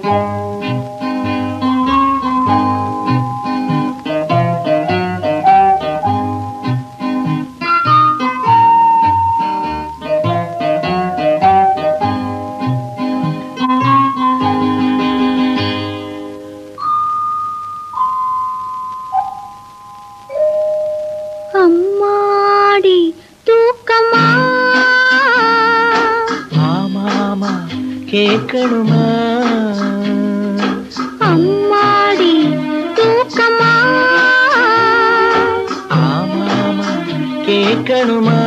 அம்மாடி தூக்கமா ஆமாமா கேட்கணுமா அம்மாடி தூக்கமா ஆமாமா கேட்கணுமா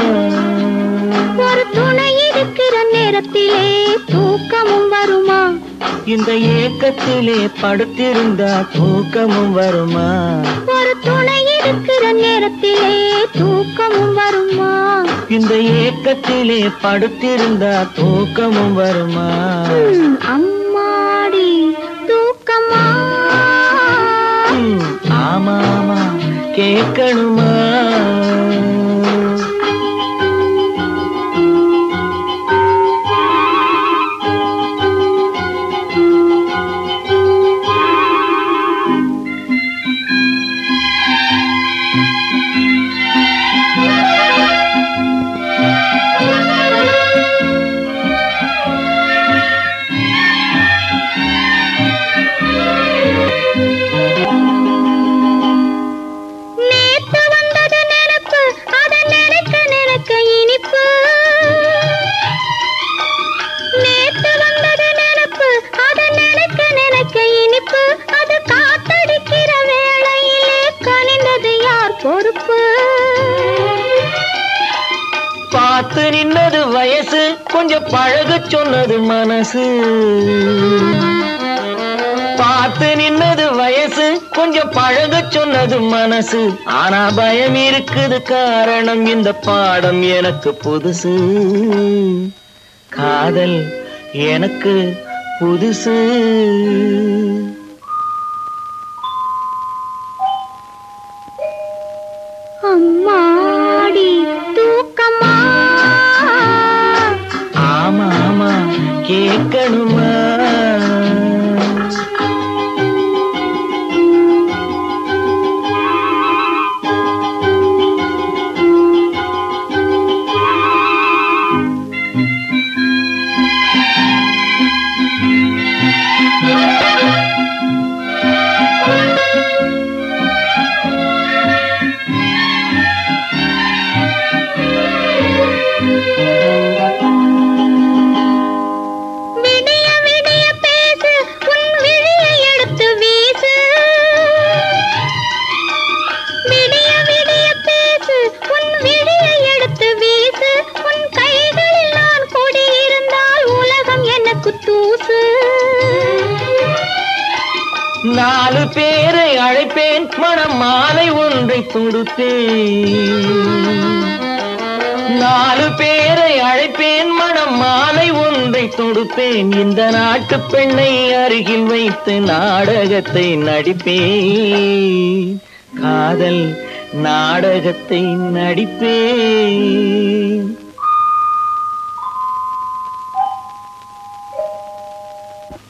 ஒரு துணை இருக்கிற நேரத்திலே தூக்கமும் வருமா இந்த ஏக்கத்திலே படுத்திருந்தா தூக்கமும் வருமா ஒரு துணை இருக்கிற நேரத்திலே தூக்கமும் வருமா இந்த ஏக்கத்திலே படுத்திருந்தா தூக்கமும் வருமா ம், அம்மாடி தூக்கமா ம், ஆமாமா கேட்கணுமா நேத்து வந்தது நினைப்பு அத நினைக்க நினைக்க இனிப்பு நேத்து வந்தது நினைப்பு அத நினைக்க நினைக்க இனிப்பு அது காத்தடிக்கிற வேளையிலே கனிந்தது யார் பொறுப்பு பார்த்து நின்னது வயசு கொஞ்சம் பழக சொன்னது மனசு பார்த்து நின்னது வயசு கொஞ்சம் பழக சொன்னது மனசு ஆனா பயம் இருக்குது காரணம் இந்த பாடம் எனக்கு புதுசு காதல் எனக்கு புதுசு அம்மாடி தூக்கமா ஆமா ஆமா கேட்கணுமா விடிய விடிய பேசு உன் விழியை எடுத்து வீசு விடிய விடிய பேசு உன் விழியை எடுத்து வீசு உன் கைகளில் நான் கொடியிருந்தால் உலகம் எனக்கு தூசு நாலு பேரை அழைப்பேன் மனம் மாலை ஒன்றை தொடுப்பேன் நாலு பேரை அழைப்பேன் மனம் மாலை ஒன்றை தொடுப்பேன் இந்த நாட்டு பெண்ணை அருகில் வைத்து நாடகத்தை நடிப்பேன் காதல் நாடகத்தை நடிப்பேன்